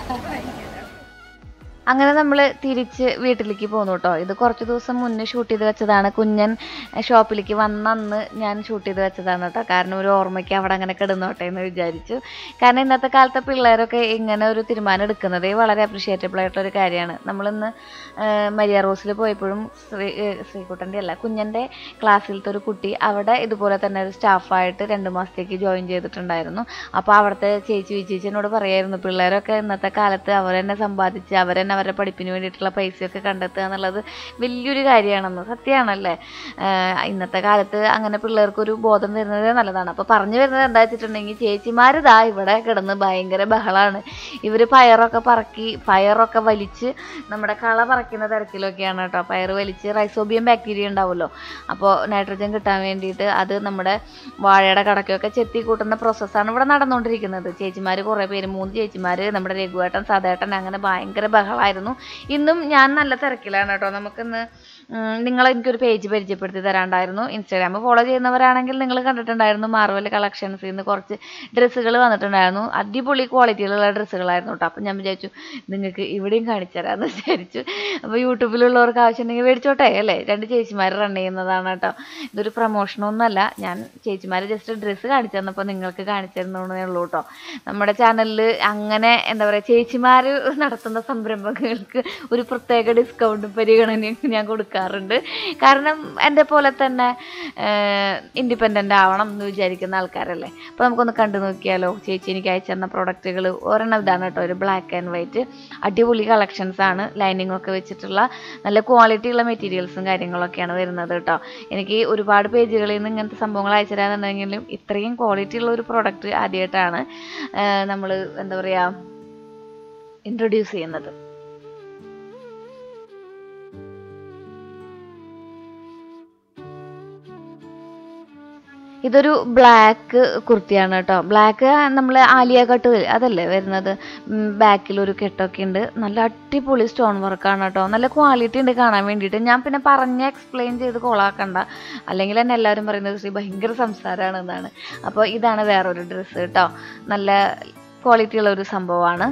അങ്ങനെ നമ്മൾ തിരിച്ച് വീട്ടിലേക്ക് പോന്നു കേട്ടോ ഇത് കുറച്ച് ദിവസം മുന്നേ ഷൂട്ട് ചെയ്ത് വെച്ചതാണ് കുഞ്ഞൻ ഷോപ്പിലേക്ക് വന്ന അന്ന് ഞാൻ ഷൂട്ട് ചെയ്ത് വെച്ചതാണ് കേട്ടോ കാരണം ഒരു ഓർമ്മയ്ക്ക് അവിടെ അങ്ങനെ കിടന്നോട്ടെ എന്ന് വിചാരിച്ചു കാരണം ഇന്നത്തെ കാലത്തെ പിള്ളേരൊക്കെ ഇങ്ങനെ ഒരു തീരുമാനം എടുക്കുന്നതേ വളരെ അപ്രിഷിയേറ്റബിൾ ആയിട്ടുള്ള ഒരു കാര്യമാണ് നമ്മളിന്ന് ഏഹ്, മരിയ റോസിൽ പോയപ്പോഴും ശ്രീ ഏഹ്, ശ്രീകുട്ടൻ്റെ അല്ല കുഞ്ഞൻ്റെ ക്ലാസ്സിലത്തെ ഒരു കുട്ടി അവിടെ ഇതുപോലെ തന്നെ ഒരു സ്റ്റാഫായിട്ട് രണ്ട് മാസത്തേക്ക് ജോയിൻ ചെയ്തിട്ടുണ്ടായിരുന്നു അപ്പോൾ അവിടുത്തെ ചേച്ചി വിജയിച്ച് എന്നോട് പറയായിരുന്നു പിള്ളേരൊക്കെ ഇന്നത്തെ കാലത്ത് അവരെന്നെ സമ്പാദിച്ച് അവരെന്നെ അവരുടെ പഠിപ്പിന് വേണ്ടിയിട്ടുള്ള പൈസയൊക്കെ കണ്ടെത്തുക എന്നുള്ളത് വലിയൊരു കാര്യമാണെന്ന് സത്യമാണല്ലേ ആഹ് ഇന്നത്തെ കാലത്ത് അങ്ങനെ പിള്ളേർക്കൊരു ബോധം വരുന്നത് നല്ലതാണ് അപ്പോൾ പറഞ്ഞു വരുന്നത് എന്താ വെച്ചിട്ടുണ്ടെങ്കിൽ ചേച്ചിമാർ ഇതാ ഇവിടെ കിടന്ന് ഭയങ്കര ബഹളമാണ് ഇവർ പയറൊക്കെ പറക്കി പയറൊക്കെ വലിച്ച് നമ്മുടെ കള പറിക്കുന്ന തിരക്കിലൊക്കെയാണ് കേട്ടോ പയർ വലിച്ച് റൈസോബിയം ബാക്ടീരിയ ഉണ്ടാവുമല്ലോ അപ്പോൾ നൈട്രജൻ കിട്ടാൻ വേണ്ടിയിട്ട് അത് നമ്മുടെ വാഴയുടെ കടക്കൊക്കെ ചെത്തി കൂട്ടുന്ന പ്രോസസ്സാണ് ഇവിടെ നടന്നുകൊണ്ടിരിക്കുന്നത് ചേച്ചിമാർ കുറേ പേര് മൂന്ന് ചേച്ചിമാർ നമ്മുടെ രഘുവേട്ടൻ സദേട്ടൻ അങ്ങനെ ഭയങ്കര ബഹളമായിരുന്നു ഇന്നും ഞാൻ നല്ല തിരക്കിലാണ് കേട്ടോ നമുക്കിന്ന് ഉം, നിങ്ങൾ എനിക്കൊരു പേജ് പരിചയപ്പെടുത്തി തരാണ്ടായിരുന്നു ഇൻസ്റ്റാഗ്രാം ഫോളോ ചെയ്യുന്നവരാണെങ്കിൽ നിങ്ങൾ കണ്ടിട്ടുണ്ടായിരുന്നു മാർവൽ കളക്ഷൻസിൽ നിന്ന് കുറച്ച് ഡ്രസ്സുകൾ വന്നിട്ടുണ്ടായിരുന്നു അടിപൊളി ക്വാളിറ്റിയിലുള്ള ഡ്രസ്സുകളായിരുന്നു കേട്ടോ അപ്പം ഞാൻ വിചാരിച്ചു നിങ്ങൾക്ക് ഇവിടെയും കാണിച്ചു തരാമെന്ന് വിചാരിച്ചു അപ്പോൾ യൂട്യൂബിലുള്ളവർക്ക് ആവശ്യമുണ്ടെങ്കിൽ മേടിച്ചോട്ടെ അല്ലേ രണ്ട് ചേച്ചിമാർ റൺ ചെയ്യുന്നതാണ് കേട്ടോ ഇതൊരു പ്രൊമോഷനൊന്നുമല്ല ഞാൻ ചേച്ചിമാർ ജസ്റ്റ് ഡ്രസ്സ് കാണിച്ചു തന്നപ്പോൾ നിങ്ങൾക്ക് കാണിച്ചു തരുന്നേ ഉള്ളൂ കേട്ടോ നമ്മുടെ ചാനലിൽ അങ്ങനെ എന്താ പറയുക ചേച്ചിമാർ നടത്തുന്ന സംരംഭങ്ങൾക്ക് ഒരു പ്രത്യേക ഡിസ്കൗണ്ടും പരിഗണനയും ഞാൻ കൊടുക്കാറുണ്ട് കാരണം എൻ്റെ പോലെ തന്നെ ഇൻഡിപെൻഡൻ്റ് ആവണം എന്ന് വിചാരിക്കുന്ന ആൾക്കാരല്ലേ അപ്പോൾ നമുക്കൊന്ന് കണ്ടു നോക്കിയാലോ ചേച്ചി എനിക്ക് അയച്ചു തന്ന പ്രോഡക്റ്റുകൾ ഒരെണ്ണം ഇതാണ് കേട്ടോ ഒരു ബ്ലാക്ക് ആൻഡ് വൈറ്റ് അടിപൊളി കളക്ഷൻസ് ആണ് ലൈനിങ് ഒക്കെ വെച്ചിട്ടുള്ള നല്ല ക്വാളിറ്റി ഉള്ള മെറ്റീരിയൽസും കാര്യങ്ങളൊക്കെയാണ് വരുന്നത് കേട്ടോ എനിക്ക് ഒരുപാട് പേജുകളിൽ നിന്ന് ഇങ്ങനത്തെ സംഭവങ്ങൾ അയച്ചു തരാന്നുണ്ടെങ്കിലും ഇത്രയും ക്വാളിറ്റി ഉള്ള ഒരു പ്രോഡക്റ്റ് ആദ്യമായിട്ടാണ് നമ്മൾ എന്താ പറയുക ഇൻട്രൊഡ്യൂസ് ചെയ്യുന്നത് ഇതൊരു ബ്ലാക്ക് കുർത്തിയാണ് കേട്ടോ ബ്ലാക്ക് നമ്മൾ ആലിയ കട്ട് അതല്ലേ വരുന്നത് ബാക്കിൽ ഒരു കെട്ടൊക്കെ ഉണ്ട് നല്ല അടിപൊളി സ്റ്റോൺ വർക്കാണ് കേട്ടോ നല്ല ക്വാളിറ്റി ഉണ്ട് കാണാൻ വേണ്ടിയിട്ട് ഞാൻ പിന്നെ പറഞ്ഞ് എക്സ്പ്ലെയിൻ ചെയ്ത് കൊളാക്കണ്ട അല്ലെങ്കിൽ തന്നെ എല്ലാവരും പറയുന്നത് ശ്രീ ഭയങ്കര സംസാരമാണ് എന്നാണ് അപ്പോൾ ഇതാണ് വേറൊരു ഡ്രസ്സ് കേട്ടോ നല്ല ക്വാളിറ്റി ഉള്ള ഒരു സംഭവമാണ്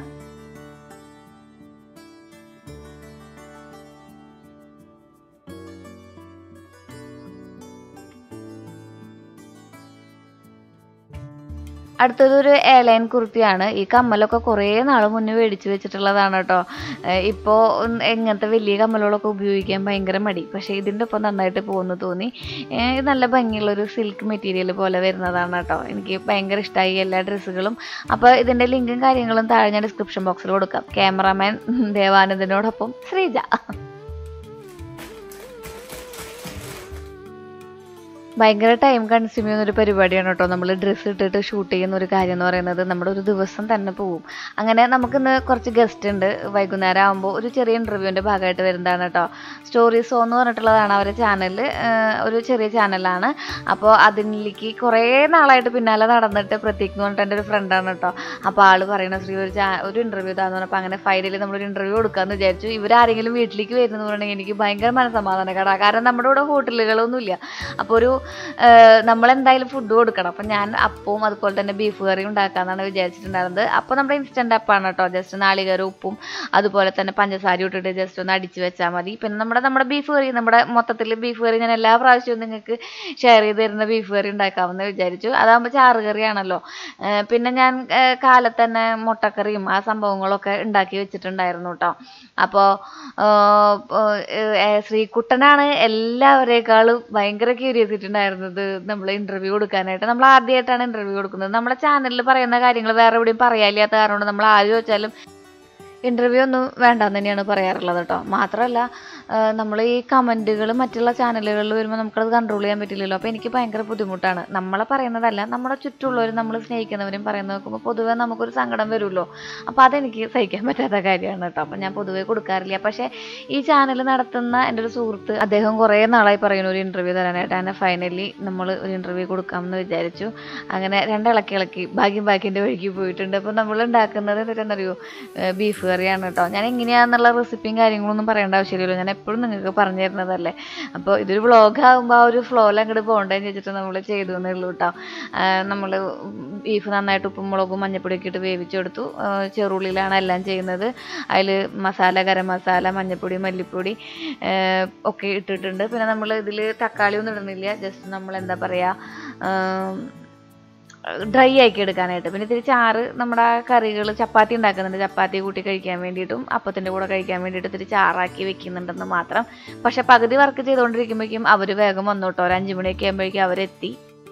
അടുത്തത് ഒരു എയർലൈൻ കുർത്തിയാണ് ഈ കമ്മലൊക്കെ കുറേ നാൾ മുന്നേ മേടിച്ച് വെച്ചിട്ടുള്ളതാണ് കേട്ടോ ഇപ്പോൾ എങ്ങനത്തെ വലിയ കമ്മലുകളൊക്കെ ഉപയോഗിക്കാൻ ഭയങ്കര മടി പക്ഷേ ഇതിൻ്റെ ഒപ്പം നന്നായിട്ട് പോകുന്നു തോന്നി ഏഹ് ഇത് നല്ല ഭംഗിയുള്ളൊരു സിൽക്ക് മെറ്റീരിയൽ പോലെ വരുന്നതാണ് കേട്ടോ എനിക്ക് ഭയങ്കര ഇഷ്ടമായി എല്ലാ ഡ്രസ്സുകളും അപ്പോൾ ഇതിൻ്റെ ലിങ്കും കാര്യങ്ങളും താഴെ ഞാൻ ഡിസ്ക്രിപ്ഷൻ ബോക്സിൽ കൊടുക്കാം ക്യാമറാമാൻ ദേവാനന്ദനോടൊപ്പം ശ്രീജ ഭയങ്കര ടൈം കൺസ്യൂം ചെയ്യുന്ന ഒരു പരിപാടിയാണ് കേട്ടോ നമ്മൾ ഡ്രസ്സ് ഇട്ടിട്ട് ഷൂട്ട് ചെയ്യുന്ന ഒരു കാര്യം എന്ന് പറയുന്നത് നമ്മുടെ ഒരു ദിവസം തന്നെ പോവും അങ്ങനെ നമുക്കിന്ന് കുറച്ച് ഗസ്റ്റ് ഉണ്ട് വൈകുന്നേരം ആകുമ്പോൾ ഒരു ചെറിയ ഇൻ്റർവ്യൂവിൻ്റെ ഭാഗമായിട്ട് വരുന്നതാണ് കേട്ടോ സ്റ്റോറി സോ എന്ന് പറഞ്ഞിട്ടുള്ളതാണ് അവരുടെ ചാനൽ ഒരു ചെറിയ ചാനലാണ് അപ്പോൾ അതിലേക്ക് കുറേ നാളായിട്ട് പിന്നാലെ നടന്നിട്ട് പ്രതീക് എന്ന് പറഞ്ഞിട്ട് എൻ്റെ ഒരു ഫ്രണ്ടാണ് കേട്ടോ അപ്പോൾ ആൾ പറയുന്ന ശ്രീ ഒരു ചാ ഒരു ഇൻ്റർവ്യൂ ഇതാന്ന് പറഞ്ഞപ്പോൾ അങ്ങനെ ഫൈനലി നമ്മളൊരു ഇൻ്റർവ്യൂ കൊടുക്കാമെന്ന് വിചാരിച്ചു ഇവരാരെങ്കിലും വീട്ടിലേക്ക് വരുന്നു പറഞ്ഞിട്ടുണ്ടെങ്കിൽ എനിക്ക് ഭയങ്കര മനസ്സമാധാനക്കേടാ കാരണം നമ്മുടെ ഇവിടെ ഹോട്ടലുകളൊന്നുമില്ല അപ്പോൾ ഒരു ഏഹ് നമ്മളെന്തായാലും ഫുഡ് കൊടുക്കണം അപ്പം ഞാൻ അപ്പവും അതുപോലെ തന്നെ ബീഫ് കറിയും ഉണ്ടാക്കാമെന്നാണ് വിചാരിച്ചിട്ടുണ്ടായിരുന്നത് അപ്പോൾ നമ്മുടെ ഇൻസ്റ്റൻറ്റ് അപ്പാണ് കേട്ടോ ജസ്റ്റ് നാളികേരം ഉപ്പും അതുപോലെ തന്നെ പഞ്ചസാര ഇട്ടിട്ട് ജസ്റ്റ് ഒന്ന് അടിച്ച് വെച്ചാൽ മതി പിന്നെ നമ്മുടെ നമ്മുടെ ബീഫ് കറി നമ്മുടെ മൊത്തത്തിൽ ബീഫ് കറി ഞാൻ എല്ലാ പ്രാവശ്യവും നിങ്ങൾക്ക് ഷെയർ ചെയ്ത് തരുന്ന ബീഫ് കറി ഉണ്ടാക്കാമെന്ന് വിചാരിച്ചു അതാകുമ്പോൾ ചാറ് കറിയാണല്ലോ ഏഹ് പിന്നെ ഞാൻ ഏഹ് കാലത്ത് തന്നെ മുട്ടക്കറിയും ആ സംഭവങ്ങളൊക്കെ ഉണ്ടാക്കി വെച്ചിട്ടുണ്ടായിരുന്നു കേട്ടോ അപ്പോൾ ശ്രീകുട്ടനാണ് എല്ലാവരേക്കാളും ഭയങ്കര ക്യൂരിയോസിറ്റി ഉണ്ടായിരുന്നത് നമ്മൾ ഇൻ്റർവ്യൂ കൊടുക്കാനായിട്ട് നമ്മൾ ആദ്യമായിട്ടാണ് ഇൻ്റർവ്യൂ കൊടുക്കുന്നത് നമ്മുടെ ചാനലിൽ പറയുന്ന കാര്യങ്ങൾ വേറെ എവിടെയും പറയാനില്ലാത്ത കാരണം കൊണ്ട് നമ്മൾ ആര് ചോദിച്ചാലും ഇൻ്റർവ്യൂ ഒന്നും വേണ്ടാന്ന് തന്നെയാണ് പറയാറുള്ളത് കേട്ടോ മാത്രമല്ല നമ്മൾ ഈ കമൻറ്റുകൾ മറ്റുള്ള ചാനലുകളിൽ വരുമ്പോൾ നമുക്കത് കൺട്രോൾ ചെയ്യാൻ പറ്റില്ലല്ലോ അപ്പോൾ എനിക്ക് ഭയങ്കര ബുദ്ധിമുട്ടാണ് നമ്മളെ പറയുന്നതല്ല നമ്മുടെ ചുറ്റുമുള്ളവരും നമ്മൾ സ്നേഹിക്കുന്നവരും പറയുന്നത് നോക്കുമ്പോൾ പൊതുവേ നമുക്കൊരു സങ്കടം വരുമല്ലോ അപ്പോൾ അതെനിക്ക് സഹിക്കാൻ പറ്റാത്ത കാര്യമാണ് കേട്ടോ അപ്പോൾ ഞാൻ പൊതുവേ കൊടുക്കാറില്ല പക്ഷേ ഈ ചാനൽ നടത്തുന്ന എൻ്റെ ഒരു സുഹൃത്ത് അദ്ദേഹം കുറേ നാളായി പറയുന്നു ഒരു ഇൻ്റർവ്യൂ തരാനായിട്ട് അങ്ങനെ ഫൈനലി നമ്മൾ ഒരു ഇൻ്റർവ്യൂ കൊടുക്കാമെന്ന് വിചാരിച്ചു അങ്ങനെ രണ്ടിളക്കി ഇളക്കി ഭാഗ്യം ബാക്കിൻ്റെ വഴിക്ക് പോയിട്ടുണ്ട് അപ്പോൾ നമ്മൾ ഉണ്ടാക്കുന്നത് എന്താണെന്നറിയോ ബീഫ് കറിയാണ് കേട്ടോ ഞാൻ എങ്ങനെയാണെന്നുള്ള റെസിപ്പിയും കാര്യങ്ങളൊന്നും പറയേണ്ട ആവശ്യമില്ലല്ലോ ഞാൻ എപ്പോഴും നിങ്ങൾക്ക് പറഞ്ഞു തരുന്നതല്ലേ അപ്പോൾ ഇതൊരു വ്ളോഗ് ആകുമ്പോൾ ആ ഒരു ഫ്ലോയിൽ അങ്ങോട്ട് പോകണ്ടെന്ന് വെച്ചിട്ട് നമ്മൾ ചെയ്തു എന്നേ ഉള്ളൂ കേട്ടോ നമ്മൾ ബീഫ് നന്നായിട്ട് ഉപ്പും മുളകും മഞ്ഞപ്പൊടിയൊക്കെ ഇട്ട് വേവിച്ചെടുത്തു ആ, ചെറുള്ളിയിലാണ് എല്ലാം ചെയ്യുന്നത് അതിൽ മസാല ഗരം മസാല മഞ്ഞപ്പൊടി മല്ലിപ്പൊടി ആ, ഒക്കെ ഇട്ടിട്ടുണ്ട് പിന്നെ നമ്മൾ ഇതിൽ തക്കാളി ഒന്നും ഇടുന്നില്ല ജസ്റ്റ് നമ്മൾ എന്താ പറയുക ഡ്രൈ ആക്കി എടുക്കാനായിട്ട് പിന്നെ ഇത്തിരി ചാറ് നമ്മുടെ കറികൾ ചപ്പാത്തി ഉണ്ടാക്കുന്നുണ്ട് ചപ്പാത്തി കൂട്ടി കഴിക്കാൻ വേണ്ടിയിട്ടും അപ്പത്തിൻ്റെ കൂടെ കഴിക്കാൻ വേണ്ടിയിട്ട് ഇത്തിരി ചാറാക്കി വെക്കുന്നുണ്ടെന്ന് മാത്രം പക്ഷെ പകുതി വർക്ക് ചെയ്തുകൊണ്ടിരിക്കുമ്പോഴേക്കും അവർ വേഗം വന്നു കേട്ടോ ഒരു അഞ്ച് മണിയൊക്കെ ആകുമ്പോഴേക്കും അവരെത്തി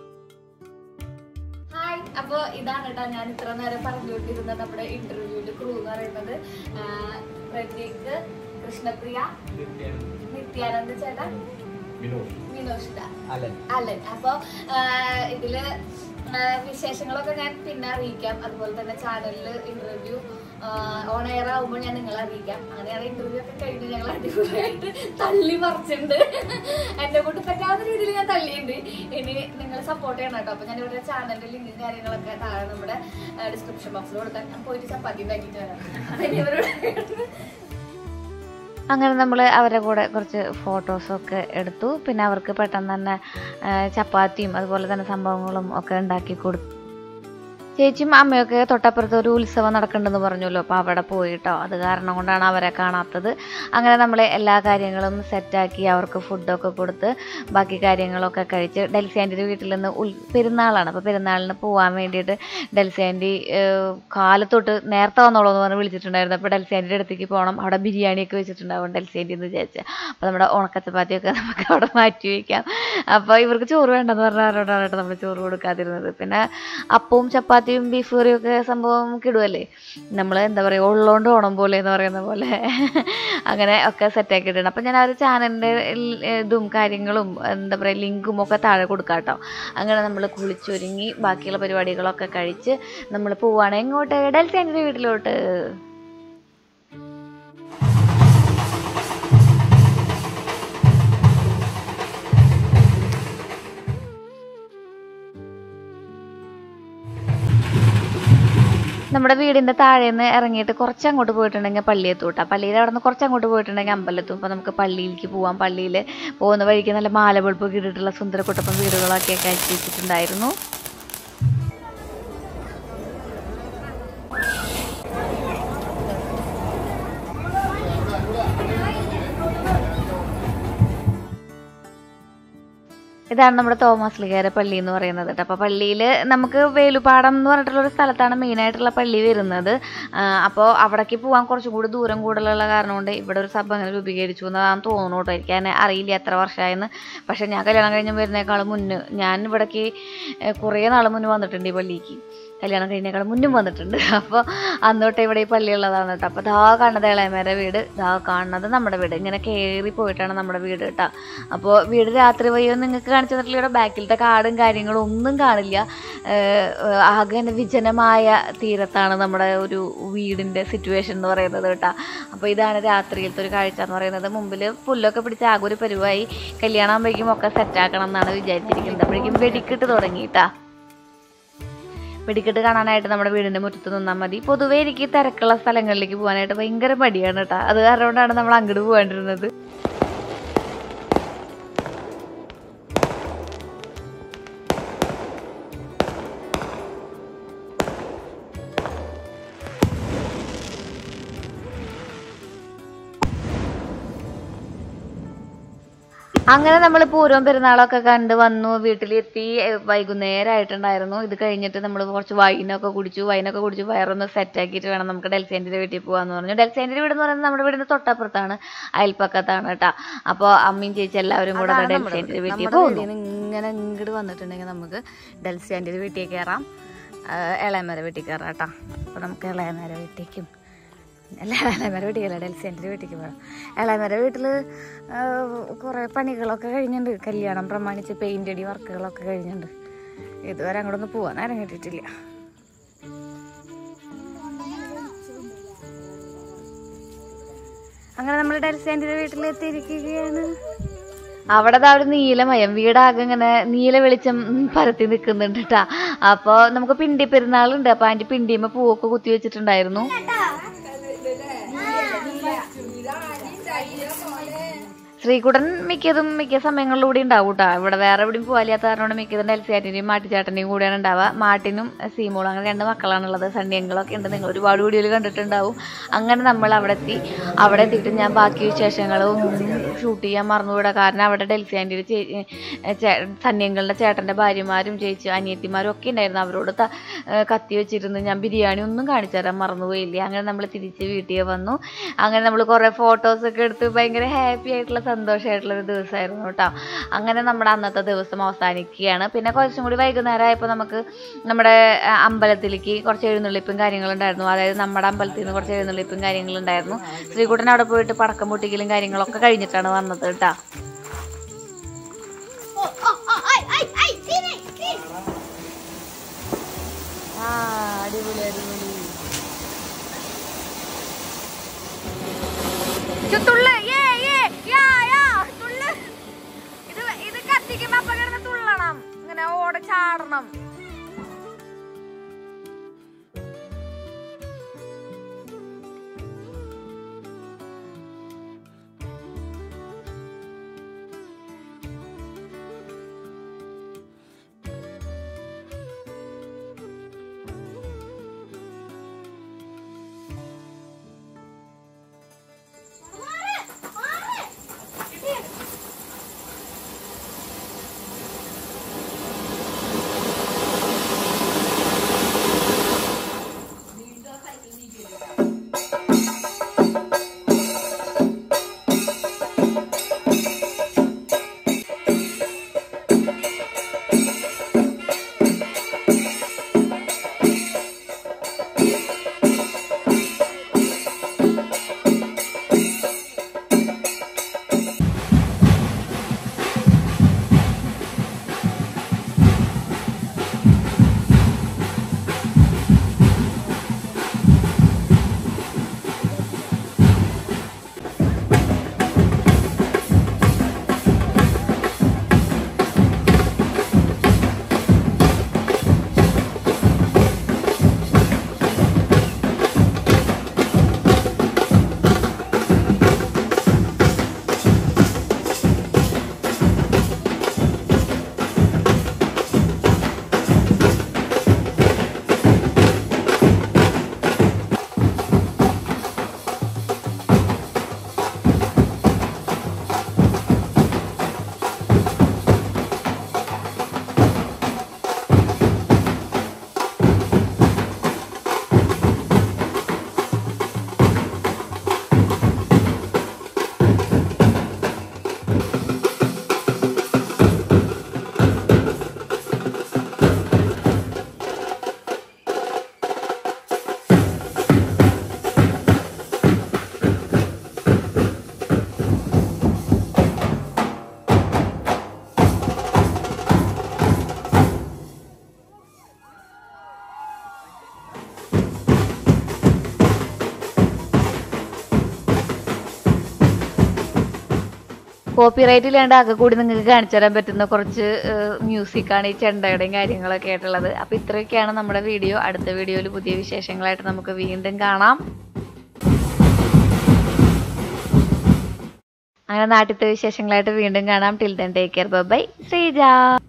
ഹായ് അപ്പൊ ഇതാണ് കേട്ടോ ഞാൻ ഇത്ര നേരം പറഞ്ഞുകൊണ്ടിരുന്ന നമ്മുടെ ഇന്റർവ്യൂവിന്റെ ക്രൂ എന്ന് പറയുന്നത് ആ, പ്രതീക് കൃഷ്ണപ്രിയ നിത്യാനന്ദ ചേട്ടൻ വിനോഷിത അലൻ അപ്പൊ ആ, ഇതില് ആ, വിശേഷങ്ങളൊക്കെ ഞാൻ പിന്നെ അറിയിക്കാം അതുപോലെ തന്നെ ചാനലിൽ ഇന്റർവ്യൂ ഓൺ എയർ ആവുമ്പോൾ ഞാൻ നിങ്ങളെ അറിയിക്കാം അങ്ങനെയാണ് ഇന്റർവ്യൂ ഒക്കെ കഴിഞ്ഞ് ഞങ്ങൾ അടിപൊളിയായിട്ട് തള്ളി മറിച്ചിട്ടുണ്ട് എന്നെ കൊണ്ട് പറ്റാവുന്ന രീതിയിൽ ഞാൻ തള്ളിയിട്ടുണ്ട് ഇനി നിങ്ങൾ സപ്പോർട്ട് ചെയ്യണം കേട്ടോ അപ്പൊ ഞാൻ ഇവിടെ ചാനലിന്റെ ലിങ്കും കാര്യങ്ങളൊക്കെ താഴെ നമ്മുടെ ഡിസ്ക്രിപ്ഷൻ ബോക്സിൽ കൊടുക്കാൻ ഞാൻ പോയിട്ട് ചപ്പാത്തി ഉണ്ടാക്കിയിട്ട് വരാം അപ്പൊ ഇനി ഇവരോട് അങ്ങനെ നമ്മൾ അവരുടെ കൂടെ കുറച്ച് ഫോട്ടോസൊക്കെ എടുത്തു പിന്നെ അവർക്ക് പെട്ടെന്ന് തന്നെ ആ, ചപ്പാത്തിയും അതുപോലെ തന്നെ സംഭവങ്ങളും ഒക്കെ ഉണ്ടാക്കി കൊടുത്തു ചേച്ചിയും അമ്മയൊക്കെ തൊട്ടപ്പുറത്ത് ഒരു ഉത്സവം നടക്കുന്നുണ്ടെന്ന് പറഞ്ഞല്ലോ അപ്പോൾ അവിടെ പോയിട്ടോ അത് കാരണം കൊണ്ടാണ് അവരെ കാണാത്തത് അങ്ങനെ നമ്മൾ എല്ലാ കാര്യങ്ങളും സെറ്റാക്കി അവർക്ക് ഫുഡൊക്കെ കൊടുത്ത് ബാക്കി കാര്യങ്ങളൊക്കെ കഴിച്ച് ഡെൽസി ആൻറ്റിയുടെ വീട്ടിൽ നിന്ന് ഉൽ പെരുന്നാളാണ് അപ്പോൾ പെരുന്നാളിന് പോകാൻ വേണ്ടിയിട്ട് ഡെൽസി ആൻറ്റി കാലത്തൊട്ട് നേരത്തെ വന്നോളൂ എന്ന് പറഞ്ഞ് വിളിച്ചിട്ടുണ്ടായിരുന്നു അപ്പോൾ ഡെൽസി ആൻറ്റിയുടെ അടുത്തേക്ക് പോകണം അവിടെ ബിരിയാണിയൊക്കെ വെച്ചിട്ടുണ്ടാവും ഡെൽസി ആൻറ്റി എന്ന് വിചാരിച്ച് അപ്പോൾ നമ്മുടെ ഉണക്കച്ചപ്പാത്തിയൊക്കെ നമുക്ക് അവിടെ മാറ്റി വയ്ക്കാം അപ്പോൾ ഇവർക്ക് ചോറ് വേണ്ടെന്ന് പറഞ്ഞ ആരോടാണ് കേട്ടോ നമ്മൾ ചോറ് കൊടുക്കാതിരുന്നത് പിന്നെ അപ്പവും ചപ്പാത്തിയും ബീഫ് കറിയും ഒക്കെ സംഭവം കിടുവല്ലേ നമ്മൾ എന്താ പറയുക ഉള്ളോണ്ട് ഓണം പോലെ എന്ന് പറയുന്ന പോലെ അങ്ങനെ ഒക്കെ സെറ്റാക്കി ഇടണം അപ്പം ഞാൻ ആ ഒരു ചാനലിൻ്റെ ഇതും കാര്യങ്ങളും എന്താ പറയുക ലിങ്കും ഒക്കെ താഴെ കൊടുക്കാം കേട്ടോ അങ്ങനെ നമ്മൾ കുളിച്ചൊരുങ്ങി ബാക്കിയുള്ള പരിപാടികളൊക്കെ കഴിച്ച് നമ്മൾ പോവുകയാണ് എങ്ങോട്ട് ഡൽസേൻ്റെ വീട്ടിലോട്ട് നമ്മുടെ വീടിന്റെ താഴേന്ന് ഇറങ്ങിയിട്ട് കുറച്ച് അങ്ങോട്ട് പോയിട്ടുണ്ടെങ്കിൽ പള്ളി എത്തും കേട്ടോ പള്ളിയിൽ അവിടെ നിന്ന് കുറച്ച് അങ്ങോട്ട് പോയിട്ടുണ്ടെങ്കിൽ അമ്പലത്തും അപ്പോൾ നമുക്ക് പള്ളിയിലേക്ക് പോവാം പള്ളിയിൽ പോകുന്ന വഴിക്ക് നല്ല മാല ബൾബ് ഇട്ടിട്ടുള്ള സുന്ദരക്കുട്ടപ്പൻ വീടുകളൊക്കെ കഴിച്ച് വെച്ചിട്ടുണ്ടായിരുന്നു ഇതാണ് നമ്മുടെ തോമസ് ലിഗേരെ പള്ളി എന്ന് പറയുന്നത് കേട്ടോ അപ്പോൾ പള്ളിയിൽ നമുക്ക് വേലുപാടം എന്ന് പറഞ്ഞിട്ടുള്ള ഒരു സ്ഥലത്താണ് മെയിനായിട്ടുള്ള പള്ളി വരുന്നത് അപ്പോൾ അവിടേക്ക് പോകാൻ കുറച്ചും കൂടി ദൂരം കൂടുതലുള്ള കാരണം കൊണ്ട് ഇവിടെ ഒരു സഭ അങ്ങനെ രൂപീകരിച്ചു എന്നതാണ് തോന്നുന്നു കേട്ടോ എനിക്ക് അതിനെ അറിയില്ല എത്ര വർഷമായെന്ന് പക്ഷേ ഞാൻ കല്യാണം കഴിഞ്ഞ് വരുന്നേക്കാളും മുന്നേ ഞാൻ ഇവിടേക്ക് ഏഹ്, കുറേ നാൾ മുന്നേ വന്നിട്ടുണ്ട് ഈ പള്ളിക്ക് കല്യാണം കഴിഞ്ഞേക്കാളും മുന്നും വന്നിട്ടുണ്ട് അപ്പോൾ അന്ന് തൊട്ടേ ഇവിടെ ഈ പള്ളി ഉള്ളതാണ് കേട്ടോ അപ്പോൾ ദാ കാണുന്നത് ഇളയമേരെ വീട് ദാ കാണുന്നത് നമ്മുടെ വീട് ഇങ്ങനെ കയറി പോയിട്ടാണ് നമ്മുടെ വീട് കേട്ടോ അപ്പോൾ വീട് രാത്രി വയ്യോ നിങ്ങൾക്ക് കാണിച്ചു തന്നിട്ടില്ല ഇവിടെ ബാക്കിലത്തെ കാടും കാര്യങ്ങളും ഒന്നും കാണില്ല ഏഹ്, ഏഹ്, ആകെ തന്നെ വിജനമായ തീരത്താണ് നമ്മുടെ ഒരു വീടിൻ്റെ സിറ്റുവേഷൻ എന്ന് പറയുന്നത് കേട്ടോ അപ്പോൾ ഇതാണ് രാത്രിയിലത്തെ ഒരു കാഴ്ച എന്ന് പറയുന്നത് മുമ്പിൽ പുല്ലൊക്കെ പിടിച്ച് ആകെ ഒരു പരിവായി കല്യാണം ആകുമ്പോഴേക്കും ഒക്കെ സെറ്റാക്കണം എന്നാണ് വിചാരിച്ചിരിക്കുന്നത് അപ്പോഴേക്കും വെടിക്കിട്ട് തുടങ്ങി കേട്ടോ വെടിക്കെട്ട് കാണാനായിട്ട് നമ്മുടെ വീടിന്റെ മുറ്റത്ത് നിന്നാൽ മതി പൊതുവേ എനിക്ക് തിരക്കുള്ള സ്ഥലങ്ങളിലേക്ക് പോകാനായിട്ട് ഭയങ്കര മടിയാണ് കേട്ടോ അത് കാരണം കൊണ്ടാണ് നമ്മൾ അങ്ങോട്ട് പോകാണ്ടിരുന്നത് അങ്ങനെ നമ്മൾ പൂരവും പെരുന്നാളൊക്കെ കണ്ട് വന്നു വീട്ടിലെത്തി ഏഹ് വൈകുന്നേരമായിട്ടുണ്ടായിരുന്നു ഇത് കഴിഞ്ഞിട്ട് നമ്മൾ കുറച്ച് വൈനൊക്കെ കുടിച്ചു വൈനൊക്കെ കുടിച്ച് വയറൊന്ന് സെറ്റ് ആക്കിയിട്ട് വേണം നമുക്ക് ഡെൽസേൻ്റെ വീട്ടിൽ പോകാന്ന് പറഞ്ഞു ഡെൽസേൻ്റെ വീട് എന്ന് പറയുന്നത് നമ്മുടെ വീടിന്റെ തൊട്ടപ്പുറത്താണ് അയൽപ്പക്കത്താണ് കേട്ടോ അപ്പോൾ അമ്മയും ചേച്ചി എല്ലാവരും കൂടെ ഡെൽസേൻ്റെ വീട്ടിൽ പോകുന്നു ഇങ്ങനെ ഇങ്ങോട്ട് വന്നിട്ടുണ്ടെങ്കിൽ നമുക്ക് ഡെൽസേൻ്റെ വീട്ടിൽ കയറാം ഇളയമര വീട്ടിൽ കയറാം കേട്ടോ അപ്പോൾ നമുക്ക് ഇളയമര വീട്ടിലേക്കും അല്ല ഇളയമര വീട്ടിലല്ല ഡെൽസേൻ്റെ വീട്ടിലേക്ക് പോകാം ഇളയമര വീട്ടിൽ കുറേ പണികളൊക്കെ കഴിഞ്ഞിട്ടുണ്ട് കല്യാണം പ്രമാണിച്ച് പെയിൻ്റ് അടി വർക്കുകളൊക്കെ കഴിഞ്ഞിട്ടുണ്ട് ഇതുവരെ അങ്ങോട്ടൊന്നും പോകാൻ നേരം കിട്ടിയിട്ടില്ല അങ്ങനെ നമ്മൾ ഡെൽസേൻ്റെ വീട്ടിൽ എത്തിയിരിക്കുകയാണ് അവിടെ ദാ ഒരു നീലമയം വീടാകെ ഇങ്ങനെ നീല വെളിച്ചം ഉം, പരത്തി നിൽക്കുന്നുണ്ട് കേട്ടാ അപ്പൊ നമുക്ക് പിണ്ടി പെരുന്നാളുണ്ട് അപ്പൊ അതിന്റെ പിണ്ടിയമ്മ പൂവൊക്കെ കുത്തി വെച്ചിട്ടുണ്ടായിരുന്നു ശ്രീകുടൻ മിക്കതും മിക്ക സമയങ്ങളിലും കൂടി ഉണ്ടാവും കേട്ടോ ഇവിടെ വേറെ എവിടെയും പോകാത്ത കാരണം മിക്കതും ഡെൽസിയാറ്റിന്റെയും മാട്ടിച്ചാട്ടന്റെയും കൂടെയാണ് ഉണ്ടാവുക മാട്ടിനും സീമോളും അങ്ങനെ രണ്ട് മക്കളാണുള്ളത് സണ്ണിയങ്ങളൊക്കെ ഉണ്ട് നിങ്ങൾ ഒരുപാട് വീഡിയോയിൽ കണ്ടിട്ടുണ്ടാവും അങ്ങനെ നമ്മൾ അവിടെ എത്തി അവിടെ എത്തിയിട്ട് ഞാൻ ബാക്കി വിശേഷങ്ങളും ഷൂട്ട് ചെയ്യാൻ മറന്നുകൂടാ കാരണം അവിടെ ഡെൽസിയാൻ്റെ സണ്ണിയങ്ങളുടെ ചേട്ടൻ്റെ ഭാര്യമാരും ചേച്ചി അനിയത്തിമാരും ഒക്കെ ഉണ്ടായിരുന്നു അവരോട് ത- ഏ, കത്തി വെച്ചിരുന്ന് ഞാൻ ബിരിയാണി ഒന്നും കാണിച്ചു തരാൻ മറന്നുപോയില്ല അങ്ങനെ നമ്മൾ തിരിച്ച് വീട്ടിൽ വന്നു അങ്ങനെ നമ്മൾ കുറേ ഫോട്ടോസൊക്കെ എടുത്ത് ഭയങ്കര ഹാപ്പി ആയിട്ടുള്ള സന്തോഷമായിട്ടുള്ള ഒരു ദിവസമായിരുന്നു കേട്ടോ അങ്ങനെ നമ്മുടെ അന്നത്തെ ദിവസം അവസാനിക്കുകയാണ് പിന്നെ കുറച്ചും കൂടി വൈകുന്നേരം ആയപ്പോൾ നമുക്ക് നമ്മുടെ ആ, അമ്പലത്തിലേക്ക് കുറച്ച് എഴുന്നള്ളിപ്പും കാര്യങ്ങളുണ്ടായിരുന്നു അതായത് നമ്മുടെ അമ്പലത്തിൽ നിന്ന് കുറച്ച് എഴുന്നള്ളിപ്പും കാര്യങ്ങളുണ്ടായിരുന്നു ശ്രീകുട്ടൻ അവിടെ പോയിട്ട് പടക്കം പൊട്ടിക്കലും കാര്യങ്ങളൊക്കെ കഴിഞ്ഞിട്ടാണ് വന്നത് കേട്ടോ ആ അടിപൊളി അടിപൊളി തുള്ള് ഏ ഏ യാ യാ തുള്ള് ഇത് ഇത് കത്തിക്കുമ്പോ അപ്പൊ കിടന്ന് തുള്ളണം ഇങ്ങനെ ഓട ചാടണം കോപ്പിറൈറ്റ് ഇല്ലാണ്ട് ആകെ കൂടി നിങ്ങൾക്ക് കാണിച്ചു തരാൻ പറ്റുന്ന കുറച്ച് മ്യൂസിക്കാണ് ഈ ചെണ്ടയുടെയും കാര്യങ്ങളൊക്കെ ആയിട്ടുള്ളത് അപ്പോൾ ഇത്രയൊക്കെയാണ് നമ്മുടെ വീഡിയോ അടുത്ത വീഡിയോയിൽ പുതിയ വിശേഷങ്ങളായിട്ട് നമുക്ക് വീണ്ടും കാണാം അങ്ങനെ നാട്ടിലത്തെ വിശേഷങ്ങളായിട്ട് വീണ്ടും കാണാം till then take care bye Sreeja